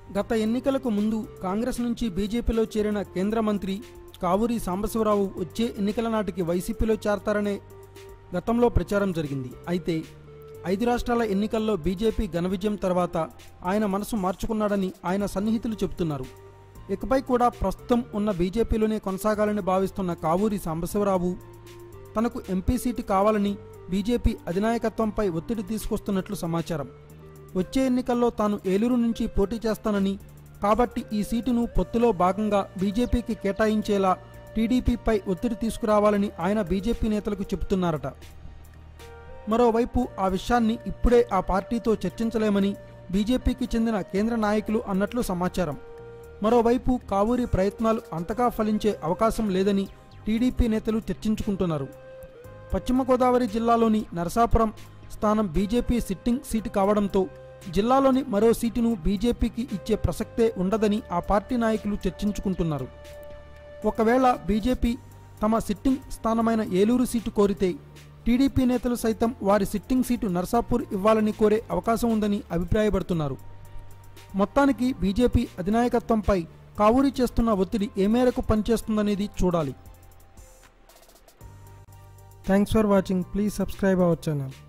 గత ఎన్నికలకు ముందు కాంగ్రెస్ నుంచి బీజేపీలో చేరిన కేంద్ర మంత్రి కావూరి సాంబశివరావు వచ్చే ఎన్నికల నాటికి వైసీపీలో చేరతారనే గతంలో ప్రచారం జరిగింది అయితే ఐదు రాష్ట్రాల ఎన్నికల్లో బీజేపీ ఘన విజయం తర్వాత ఆయన మనసు మార్చుకున్నాడని ఆయన సన్నిహితులు చెబుతున్నారు ఇకపై కూడా ప్రస్తుతం ఉన్న బీజేపీలోనే కొనసాగాలని భావిస్తున్న కావూరి సాంబశివరావు తనకు ఎంపీ సీటు కావాలని బీజేపీ అధినాయకత్వంపై ఒత్తిడి తీసుకొస్తున్నట్లు సమాచారం వచ్చే ఎన్నికల్లో తాను ఏలూరు నుంచి పోటీ చేస్తానని కాబట్టి ఈ సీటును పొత్తులో భాగంగా బీజేపీకి కేటాయించేలా టీడీపీపై ఒత్తిడి తీసుకురావాలని ఆయన బీజేపీ నేతలకు చెబుతున్నారట మరోవైపు ఆ విషయాన్ని ఇప్పుడే ఆ పార్టీతో చర్చించలేమని బీజేపీకి చెందిన కేంద్ర నాయకులు అన్నట్లు సమాచారం మరోవైపు కావూరి ప్రయత్నాలు అంతగా ఫలించే అవకాశం లేదని టీడీపీ నేతలు చర్చించుకుంటున్నారు పశ్చిమ గోదావరి జిల్లాలోని నరసాపురం స్థానం బీజేపీ సిట్టింగ్ సీటు కావడంతో జిల్లాలోని మరో సీటును బీజేపీకి ఇచ్చే ప్రసక్తే ఉండదని ఆ పార్టీ నాయకులు చర్చించుకుంటున్నారు ఒకవేళ బీజేపీ తమ సిట్టింగ్ స్థానమైన ఏలూరు సీటు కోరితే టీడీపీ నేతలు సైతం వారి సిట్టింగ్ సీటు నర్సాపూర్ ఇవ్వాలని కోరే అవకాశం ఉందని అభిప్రాయపడుతున్నారు మొత్తానికి బీజేపీ అధినాయకత్వంపై కావూరి చేస్తున్న ఒత్తిడి ఏ మేరకు పనిచేస్తుందనేది చూడాలి thanks for watching please subscribe our channel